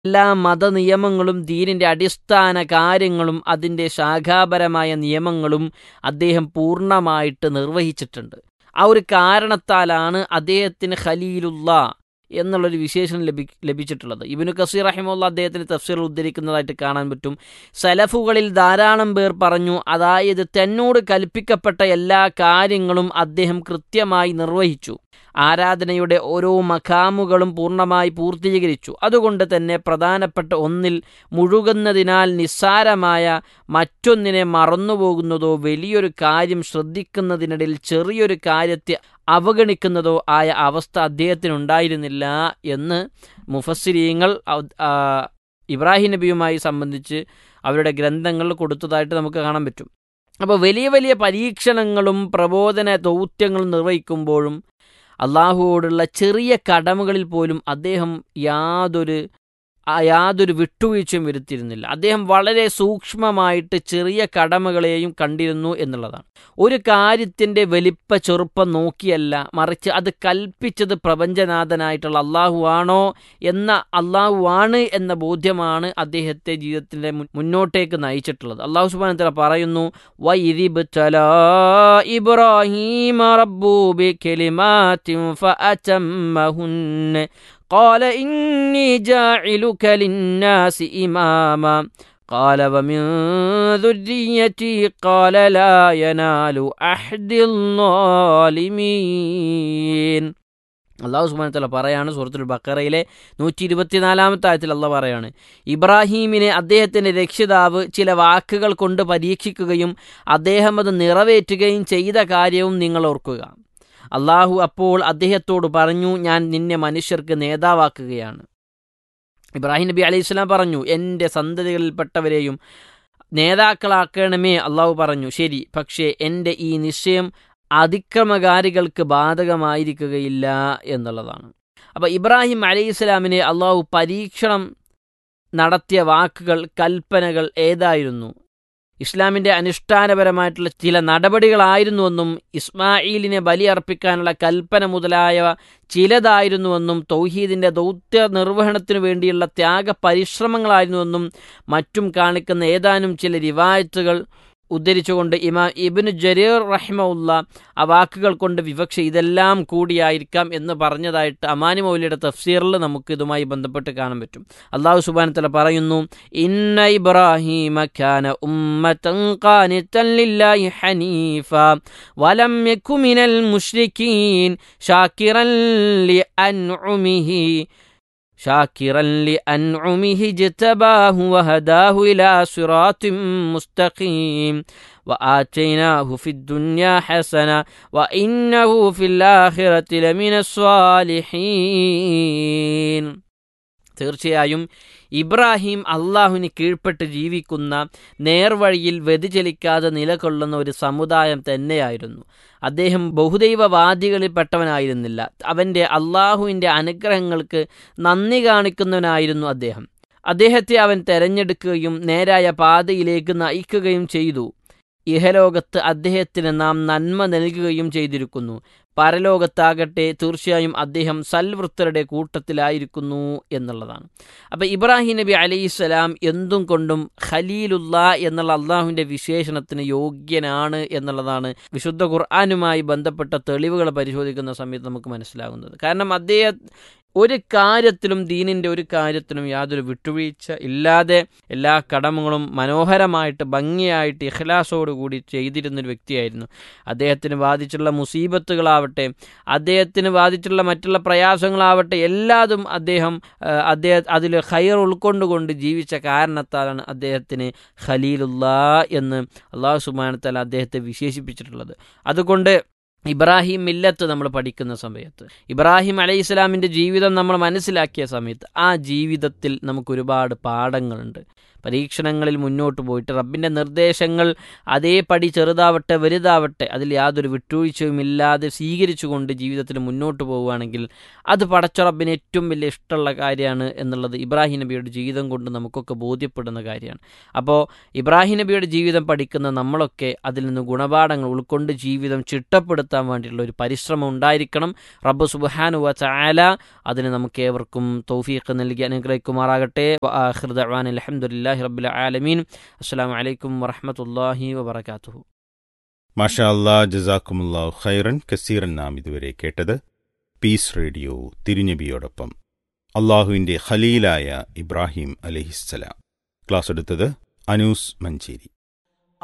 എല്ലാ മതനിയമങ്ങളും ദീനിൻ്റെ അടിസ്ഥാന കാര്യങ്ങളും അതിൻ്റെ ശാഖാപരമായ നിയമങ്ങളും അദ്ദേഹം പൂർണ്ണമായിട്ട് നിർവഹിച്ചിട്ടുണ്ട് ആ ഒരു കാരണത്താലാണ് അദ്ദേഹത്തിന് ഖലീലുള്ള എന്നുള്ളൊരു വിശേഷണം ലഭി ലഭിച്ചിട്ടുള്ളത് ഇബിനു കസീർ റഹിമുള്ള അദ്ദേഹത്തിന് തഫ്സീർ ഉദ്ധരിക്കുന്നതായിട്ട് കാണാൻ പറ്റും സലഫുകളിൽ ധാരാളം പേർ പറഞ്ഞു അതായത് തന്നോട് കൽപ്പിക്കപ്പെട്ട എല്ലാ കാര്യങ്ങളും അദ്ദേഹം കൃത്യമായി നിർവഹിച്ചു ആരാധനയുടെ ഓരോ മഖാമുകളും പൂർണ്ണമായി പൂർത്തീകരിച്ചു അതുകൊണ്ട് തന്നെ പ്രധാനപ്പെട്ട ഒന്നിൽ മുഴുകുന്നതിനാൽ നിസ്സാരമായ മറ്റൊന്നിനെ മറന്നുപോകുന്നതോ വലിയൊരു കാര്യം ശ്രദ്ധിക്കുന്നതിനിടയിൽ ചെറിയൊരു കാര്യത്തെ അവഗണിക്കുന്നതോ ആയ അവസ്ഥ അദ്ദേഹത്തിനുണ്ടായിരുന്നില്ല എന്ന് മുഫസ്സിരീങ്ങൾ ഇബ്രാഹിം നബിയുമായി സംബന്ധിച്ച് അവരുടെ ഗ്രന്ഥങ്ങൾ കൊടുത്തതായിട്ട് നമുക്ക് കാണാൻ പറ്റും അപ്പോൾ വലിയ വലിയ പരീക്ഷണങ്ങളും പ്രബോധന ദൗത്യങ്ങളും നിർവഹിക്കുമ്പോഴും അള്ളാഹുവോടുള്ള ചെറിയ കടമകളിൽ പോലും അദ്ദേഹം യാതൊരു യാതൊരു വിട്ടുവീഴ്ചയും വരുത്തിയിരുന്നില്ല അദ്ദേഹം വളരെ സൂക്ഷ്മമായിട്ട് ചെറിയ കടമകളെയും കണ്ടിരുന്നു എന്നുള്ളതാണ് ഒരു കാര്യത്തിൻ്റെ വലിപ്പ ചെറുപ്പം നോക്കിയല്ല മറിച്ച് അത് കൽപ്പിച്ചത് പ്രപഞ്ചനാഥനായിട്ടുള്ള അള്ളാഹു ആണോ എന്ന അള്ളാഹു ആണ് എന്ന ബോധ്യമാണ് അദ്ദേഹത്തെ ജീവിതത്തിൻ്റെ മുന്നോട്ടേക്ക് നയിച്ചിട്ടുള്ളത് അള്ളാഹു സുബാൻ തല പറയുന്നു വൈരിബ് ഇബ്രാഹിം റബ്ബൂബി കെലിമാറ്റിൻ قال إني جاعلك للناس إماما قال ومن ذريتي قال لا ينال أحد الظالمين അള്ളാഹു സുബാന തല പറയാണ് സൂറത്തുൽ ബക്കറയിലെ നൂറ്റി ഇരുപത്തിനാലാമത്തെ ആയത്തിൽ അള്ളാഹ് പറയാണ് ഇബ്രാഹീമിനെ അദ്ദേഹത്തിൻ്റെ രക്ഷിതാവ് ചില വാക്കുകൾ കൊണ്ട് പരീക്ഷിക്കുകയും അദ്ദേഹം അത് നിറവേറ്റുകയും ചെയ്ത കാര്യവും നിങ്ങൾ ഓർക്കുക അള്ളാഹു അപ്പോൾ അദ്ദേഹത്തോട് പറഞ്ഞു ഞാൻ നിന്നെ മനുഷ്യർക്ക് നേതാവാക്കുകയാണ് ഇബ്രാഹിം നബി അലൈഹി സ്വലാം പറഞ്ഞു എൻ്റെ സന്തതികളിൽപ്പെട്ടവരെയും നേതാക്കളാക്കണമേ അള്ളാഹു പറഞ്ഞു ശരി പക്ഷേ എൻ്റെ ഈ നിശ്ചയം അതിക്രമകാരികൾക്ക് ബാധകമായിരിക്കുകയില്ല എന്നുള്ളതാണ് അപ്പോൾ ഇബ്രാഹിം അലൈഹി സ്വലാമിനെ അള്ളാഹു പരീക്ഷണം നടത്തിയ വാക്കുകൾ കൽപ്പനകൾ ഏതായിരുന്നു ഇസ്ലാമിൻ്റെ അനുഷ്ഠാനപരമായിട്ടുള്ള ചില നടപടികളായിരുന്നുവെന്നും ഇസ്മായിലിനെ ബലിയർപ്പിക്കാനുള്ള കൽപ്പന മുതലായവ ചിലതായിരുന്നുവെന്നും തൗഹീദിൻ്റെ ദൗത്യ നിർവഹണത്തിനു വേണ്ടിയുള്ള ത്യാഗ പരിശ്രമങ്ങളായിരുന്നുവെന്നും മറ്റും കാണിക്കുന്ന ഏതാനും ചില റിവായത്തുകൾ ഉദ്ധരിച്ചുകൊണ്ട് ഇമാ ഇബിന് ജരീർ റഹ്മുല്ല ആ വാക്കുകൾ കൊണ്ട് വിവക്ഷ ഇതെല്ലാം കൂടിയായിരിക്കാം എന്ന് പറഞ്ഞതായിട്ട് അമാനി മൗലിയുടെ തഫ്സീറിൽ നമുക്ക് ഇതുമായി ബന്ധപ്പെട്ട് കാണാൻ പറ്റും അള്ളാഹു സുബാനത്തല പറയുന്നു ഇന്ന ഇബ്രാഹിമ ഖാന ഉമ്മതൻ ഖാനിതൻ ലില്ലാഹി ഹനീഫ വലം യകു മിനൽ മുശ്രിക്കീൻ ഷാക്കിറൻ ലിഅൻഉമിഹി شاكرا لأنعمه اجتباه وهداه إلى صراط مستقيم وآتيناه في الدنيا حسنة وإنه في الآخرة لمن الصالحين തീർച്ചയായും ഇബ്രാഹിം അള്ളാഹുവിന് കീഴ്പ്പെട്ട് ജീവിക്കുന്ന നേർവഴിയിൽ വ്യതിചലിക്കാതെ നിലകൊള്ളുന്ന ഒരു സമുദായം തന്നെയായിരുന്നു അദ്ദേഹം ബഹുദൈവവാദികളിൽപ്പെട്ടവനായിരുന്നില്ല അവൻ്റെ അള്ളാഹുവിൻ്റെ അനുഗ്രഹങ്ങൾക്ക് നന്ദി കാണിക്കുന്നവനായിരുന്നു അദ്ദേഹം അദ്ദേഹത്തെ അവൻ തെരഞ്ഞെടുക്കുകയും നേരായ പാതയിലേക്ക് നയിക്കുകയും ചെയ്തു ഇഹലോകത്ത് അദ്ദേഹത്തിന് നാം നന്മ നൽകുകയും ചെയ്തിരിക്കുന്നു പരലോകത്താകട്ടെ തീർച്ചയായും അദ്ദേഹം സൽവൃത്തരുടെ കൂട്ടത്തിലായിരിക്കുന്നു എന്നുള്ളതാണ് അപ്പം ഇബ്രാഹിം നബി അലൈഹിസ്സലാം എന്തും കൊണ്ടും ഖലീലുള്ള എന്നുള്ള അള്ളാഹുവിൻ്റെ വിശേഷണത്തിന് യോഗ്യനാണ് എന്നുള്ളതാണ് വിശുദ്ധ ഖുർആാനുമായി ബന്ധപ്പെട്ട തെളിവുകൾ പരിശോധിക്കുന്ന സമയത്ത് നമുക്ക് മനസ്സിലാകുന്നത് കാരണം അദ്ദേഹം ഒരു കാര്യത്തിലും ദീനിൻ്റെ ഒരു കാര്യത്തിനും യാതൊരു വിട്ടുവീഴ്ച ഇല്ലാതെ എല്ലാ കടമകളും മനോഹരമായിട്ട് ഭംഗിയായിട്ട് ഇഖ്ലാസോടുകൂടി ചെയ്തിരുന്നൊരു വ്യക്തിയായിരുന്നു അദ്ദേഹത്തിന് ബാധിച്ചുള്ള മുസീബത്തുകളാവട്ടെ അദ്ദേഹത്തിന് ബാധിച്ചുള്ള മറ്റുള്ള പ്രയാസങ്ങളാവട്ടെ എല്ലാതും അദ്ദേഹം അദ്ദേഹം അതിൽ ഹൈർ ഉൾക്കൊണ്ടുകൊണ്ട് ജീവിച്ച കാരണത്താലാണ് അദ്ദേഹത്തിന് ഖലീലുള്ള എന്ന് അള്ളാഹു സുബാനത്താൽ അദ്ദേഹത്തെ വിശേഷിപ്പിച്ചിട്ടുള്ളത് അതുകൊണ്ട് ഇബ്രാഹിം മില്ലത്ത് നമ്മൾ പഠിക്കുന്ന സമയത്ത് ഇബ്രാഹിം അലൈഹി ഇസ്ലാമിൻ്റെ ജീവിതം നമ്മൾ മനസ്സിലാക്കിയ സമയത്ത് ആ ജീവിതത്തിൽ നമുക്ക് ഒരുപാട് പാഠങ്ങളുണ്ട് പരീക്ഷണങ്ങളിൽ മുന്നോട്ട് പോയിട്ട് റബ്ബിൻ്റെ നിർദ്ദേശങ്ങൾ അതേപടി ചെറുതാവട്ടെ വലുതാവട്ടെ അതിൽ യാതൊരു വിട്ടുവീഴ്ചയും ഇല്ലാതെ സ്വീകരിച്ചുകൊണ്ട് ജീവിതത്തിൽ മുന്നോട്ട് പോവുകയാണെങ്കിൽ അത് പടച്ച റബ്ബിന് ഏറ്റവും വലിയ ഇഷ്ടമുള്ള കാര്യമാണ് എന്നുള്ളത് ഇബ്രാഹിം നബിയുടെ ജീവിതം കൊണ്ട് നമുക്കൊക്കെ ബോധ്യപ്പെടുന്ന കാര്യമാണ് അപ്പോൾ ഇബ്രാഹിം നബിയുടെ ജീവിതം പഠിക്കുന്ന നമ്മളൊക്കെ അതിൽ നിന്ന് ഗുണപാഠങ്ങൾ ഉൾക്കൊണ്ട് ജീവിതം ചിട്ടപ്പെടുത്താൻ വേണ്ടിയിട്ടുള്ള ഒരു പരിശ്രമം ഉണ്ടായിരിക്കണം റബ്ബ് സുബാനുവ ചാല അതിന് നമുക്ക് ഏവർക്കും തൗഫീഖ് നൽകി അനുഗ്രഹിക്കുമാറാകട്ടെ ഹൃദവാൻ അലഹമുല്ലാഹി റബ്ബുൽ ആലമീൻ അസ്സാം വലൈക്കും വറഹമത്തല്ലാഹി വബർക്കാത്തു മാഷാ അല്ലാ ജസാക്കുമുല്ലാ ഖൈറൻ കസീറൻ നാം ഇതുവരെ കേട്ടത് പീസ് റേഡിയോ തിരുനബിയോടൊപ്പം അള്ളാഹുവിൻ്റെ ഖലീലായ ഇബ്രാഹിം അലഹിസ്സലാം ക്ലാസ് എടുത്തത് അനൂസ് മഞ്ചേരി